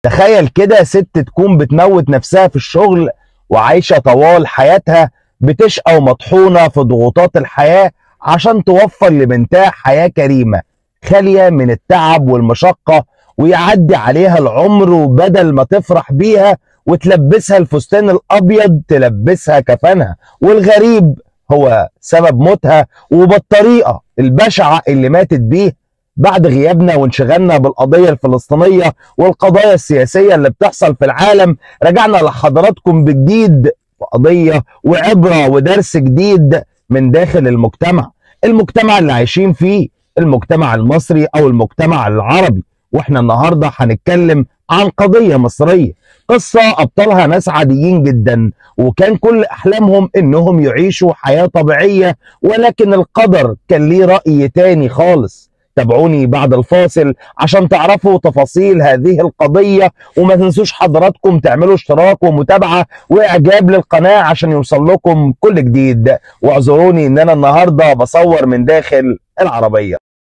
تخيل كده ست تكون بتموت نفسها في الشغل وعايشة طوال حياتها بتشقى ومطحونة في ضغوطات الحياة عشان توفر لبنتها حياة كريمة خالية من التعب والمشقة ويعدي عليها العمر وبدل ما تفرح بيها وتلبسها الفستان الأبيض تلبسها كفنها والغريب هو سبب موتها وبالطريقة البشعة اللي ماتت بيه بعد غيابنا وانشغالنا بالقضية الفلسطينية والقضايا السياسية اللي بتحصل في العالم رجعنا لحضراتكم بجديد في قضية وعبرة ودرس جديد من داخل المجتمع المجتمع اللي عايشين فيه المجتمع المصري أو المجتمع العربي واحنا النهاردة هنتكلم عن قضية مصرية قصة أبطالها ناس عاديين جدا وكان كل أحلامهم إنهم يعيشوا حياة طبيعية ولكن القدر كان ليه رأي تاني خالص تابعوني بعد الفاصل عشان تعرفوا تفاصيل هذه القضية وما تنسوش حضراتكم تعملوا اشتراك ومتابعة واعجاب للقناة عشان يوصل لكم كل جديد واعذروني ان انا النهاردة بصور من داخل العربية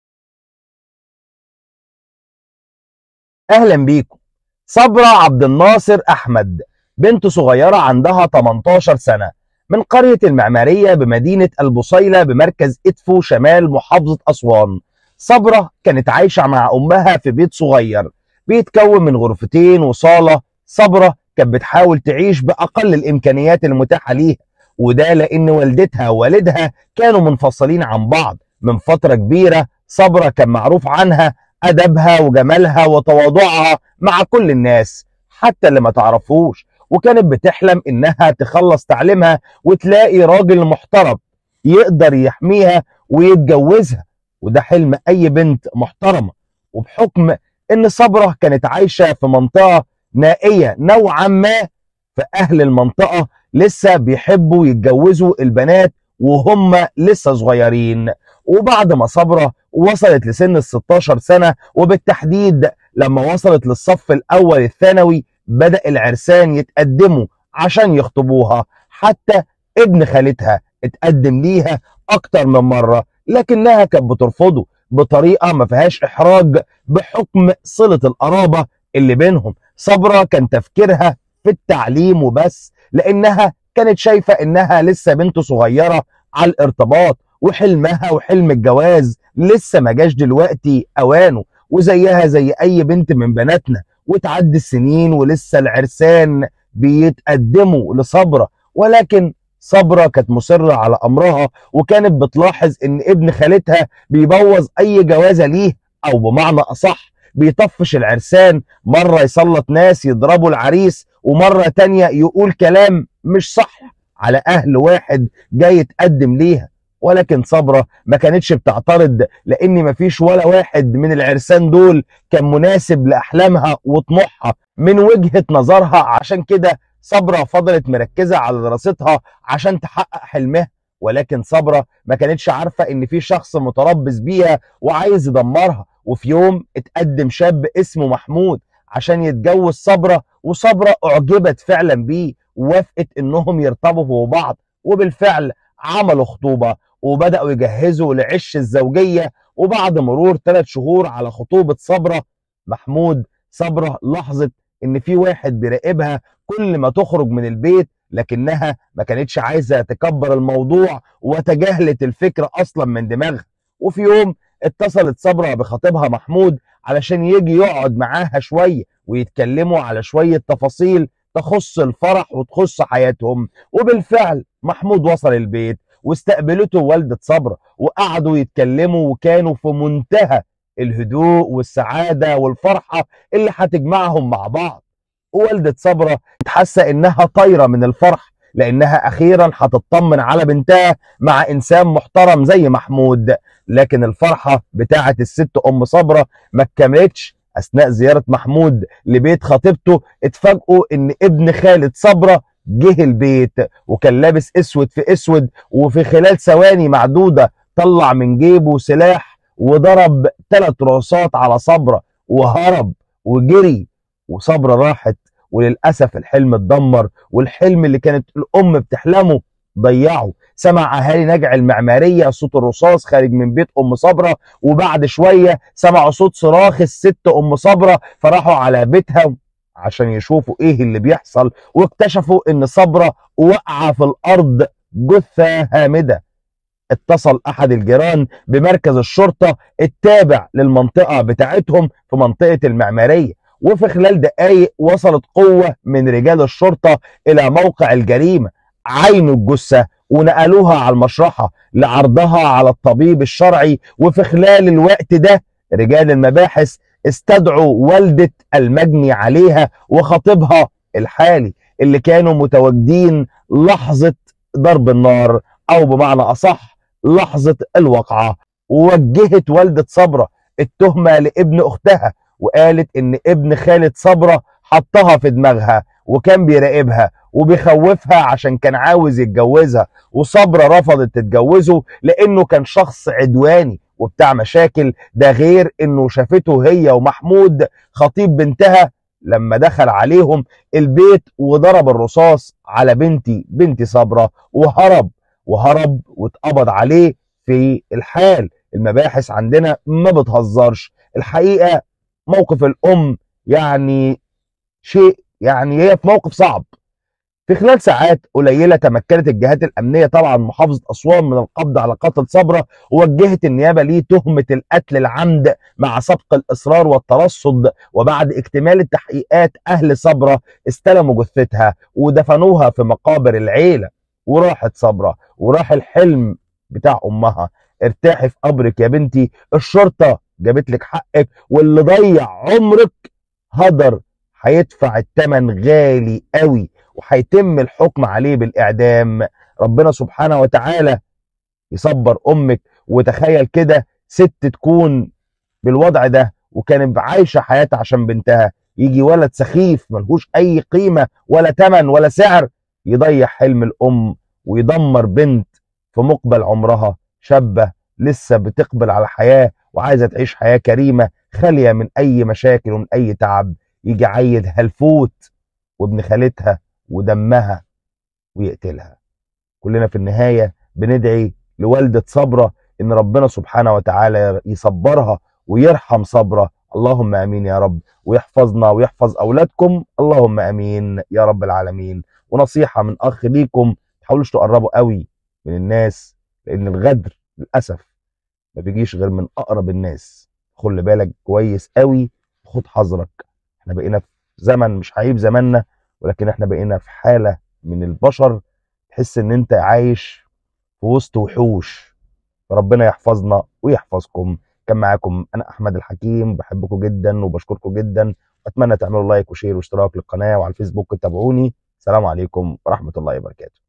اهلا بيكم صبرة عبد الناصر احمد بنت صغيرة عندها 18 سنة من قرية المعمارية بمدينة البصيلة بمركز إدفو شمال محافظة أسوان صبرة كانت عايشة مع أمها في بيت صغير بيتكون من غرفتين وصالة صبرة كانت بتحاول تعيش بأقل الإمكانيات المتاحة ليها وده لأن والدتها ووالدها كانوا منفصلين عن بعض من فترة كبيرة صبرة كان معروف عنها أدبها وجمالها وتواضعها مع كل الناس حتى اللي ما تعرفوش وكانت بتحلم إنها تخلص تعليمها وتلاقي راجل محترم يقدر يحميها ويتجوزها وده حلم اي بنت محترمه وبحكم ان صبره كانت عايشه في منطقه نائيه نوعا ما فاهل المنطقه لسه بيحبوا يتجوزوا البنات وهم لسه صغيرين وبعد ما صبره وصلت لسن ال 16 سنه وبالتحديد لما وصلت للصف الاول الثانوي بدا العرسان يتقدموا عشان يخطبوها حتى ابن خالتها اتقدم ليها اكتر من مره لكنها كانت بترفضه بطريقه ما فيهاش احراج بحكم صله القرابه اللي بينهم صبره كان تفكيرها في التعليم وبس لانها كانت شايفه انها لسه بنت صغيره على الارتباط وحلمها وحلم الجواز لسه ما جاش دلوقتي اوانه وزيها زي اي بنت من بناتنا وتعدي السنين ولسه العرسان بيتقدموا لصبره ولكن صبرة كانت مصرة على أمرها وكانت بتلاحظ إن ابن خالتها بيبوظ أي جوازة ليه أو بمعنى أصح بيطفش العرسان مرة يسلط ناس يضربوا العريس ومرة تانية يقول كلام مش صح على أهل واحد جاي يتقدم ليها ولكن صبرة ما كانتش بتعترض لأن مفيش ولا واحد من العرسان دول كان مناسب لأحلامها وطموحها من وجهة نظرها عشان كده صبرة فضلت مركزة على دراستها عشان تحقق حلمها ولكن صبرة ما كانتش عارفة ان في شخص متربص بيها وعايز يدمرها وفي يوم اتقدم شاب اسمه محمود عشان يتجوز صبرة وصبرة اعجبت فعلا بيه ووافقت انهم يرتبطوا ببعض وبالفعل عملوا خطوبة وبدأوا يجهزوا لعش الزوجية وبعد مرور ثلاث شهور على خطوبة صبرة محمود صبرة لاحظت ان في واحد بيراقبها كل ما تخرج من البيت لكنها ما كانتش عايزه تكبر الموضوع وتجاهلت الفكره اصلا من دماغها وفي يوم اتصلت صبرا بخطيبها محمود علشان يجي يقعد معاها شويه ويتكلموا على شويه تفاصيل تخص الفرح وتخص حياتهم وبالفعل محمود وصل البيت واستقبلته والدة صبرا وقعدوا يتكلموا وكانوا في منتهى الهدوء والسعادة والفرحة اللي هتجمعهم مع بعض ووالدة صبرة حاسة انها طايرة من الفرح لانها اخيرا هتطمن على بنتها مع انسان محترم زي محمود لكن الفرحة بتاعة الست ام صبرة ما اتكملتش اثناء زيارة محمود لبيت خطيبته اتفاجئوا ان ابن خالد صبرة جه البيت وكان لابس اسود في اسود وفي خلال ثواني معدودة طلع من جيبه سلاح وضرب ثلاث رصاصات على صبرة وهرب وجري وصبرة راحت وللأسف الحلم اتدمر والحلم اللي كانت الأم بتحلمه ضيعه سمع أهالي نجع المعمارية صوت الرصاص خارج من بيت أم صبرة وبعد شوية سمعوا صوت صراخ الست أم صبرة فراحوا على بيتها عشان يشوفوا ايه اللي بيحصل واكتشفوا ان صبرة وقع في الارض جثة هامدة اتصل احد الجيران بمركز الشرطة التابع للمنطقة بتاعتهم في منطقة المعمارية وفي خلال دقايق وصلت قوة من رجال الشرطة الى موقع الجريمة عينوا الجثة ونقلوها على المشرحة لعرضها على الطبيب الشرعي وفي خلال الوقت ده رجال المباحث استدعوا والدة المجني عليها وخطيبها الحالي اللي كانوا متواجدين لحظة ضرب النار أو بمعنى أصح لحظة الوقعة ووجهت والدة صبرة التهمة لابن أختها وقالت إن ابن خالة صبرة حطها في دماغها وكان بيراقبها وبيخوفها عشان كان عاوز يتجوزها وصبرة رفضت تتجوزه لأنه كان شخص عدواني وبتاع مشاكل ده غير انه شافته هي ومحمود خطيب بنتها لما دخل عليهم البيت وضرب الرصاص على بنتي بنتي صبرة وهرب وهرب واتقبض عليه في الحال المباحث عندنا ما بتهزرش الحقيقة موقف الأم يعني شيء يعني هي في موقف صعب في خلال ساعات قليلة تمكنت الجهات الأمنية طبعا محافظة أسوان من القبض على قاتل صبرة ووجهت النيابة ليه تهمة القتل العمد مع سبق الإصرار والترصد وبعد اكتمال التحقيقات أهل صبرة استلموا جثتها ودفنوها في مقابر العيلة وراحت صبرة وراح الحلم بتاع أمها ارتاحي في قبرك يا بنتي الشرطة جابت لك حقك واللي ضيع عمرك هدر هيدفع الثمن غالي قوي وهيتم الحكم عليه بالاعدام ربنا سبحانه وتعالى يصبر امك وتخيل كده ست تكون بالوضع ده وكانت عايشه حياتها عشان بنتها يجي ولد سخيف ملهوش اي قيمه ولا ثمن ولا سعر يضيع حلم الام ويدمر بنت في مقبل عمرها شابه لسه بتقبل على الحياه وعايزه تعيش حياه كريمه خاليه من اي مشاكل ومن اي تعب يجي عيل هلفوت وابن خالتها ودمها ويقتلها كلنا في النهاية بندعي لوالدة صبرة ان ربنا سبحانه وتعالى يصبرها ويرحم صبرة اللهم امين يا رب ويحفظنا ويحفظ اولادكم اللهم امين يا رب العالمين ونصيحة من اخ ليكم تحاولوش تقربوا قوي من الناس لان الغدر للاسف ما بيجيش غير من اقرب الناس خلي بالك كويس قوي خد حذرك احنا بقينا في زمن مش هيب زماننا ولكن احنا بقينا في حاله من البشر تحس ان انت عايش في وسط وحوش ربنا يحفظنا ويحفظكم كان معاكم انا احمد الحكيم بحبكم جدا وبشكركم جدا اتمنى تعملوا لايك وشير واشتراك للقناه وعلى الفيسبوك تتابعوني السلام عليكم ورحمه الله وبركاته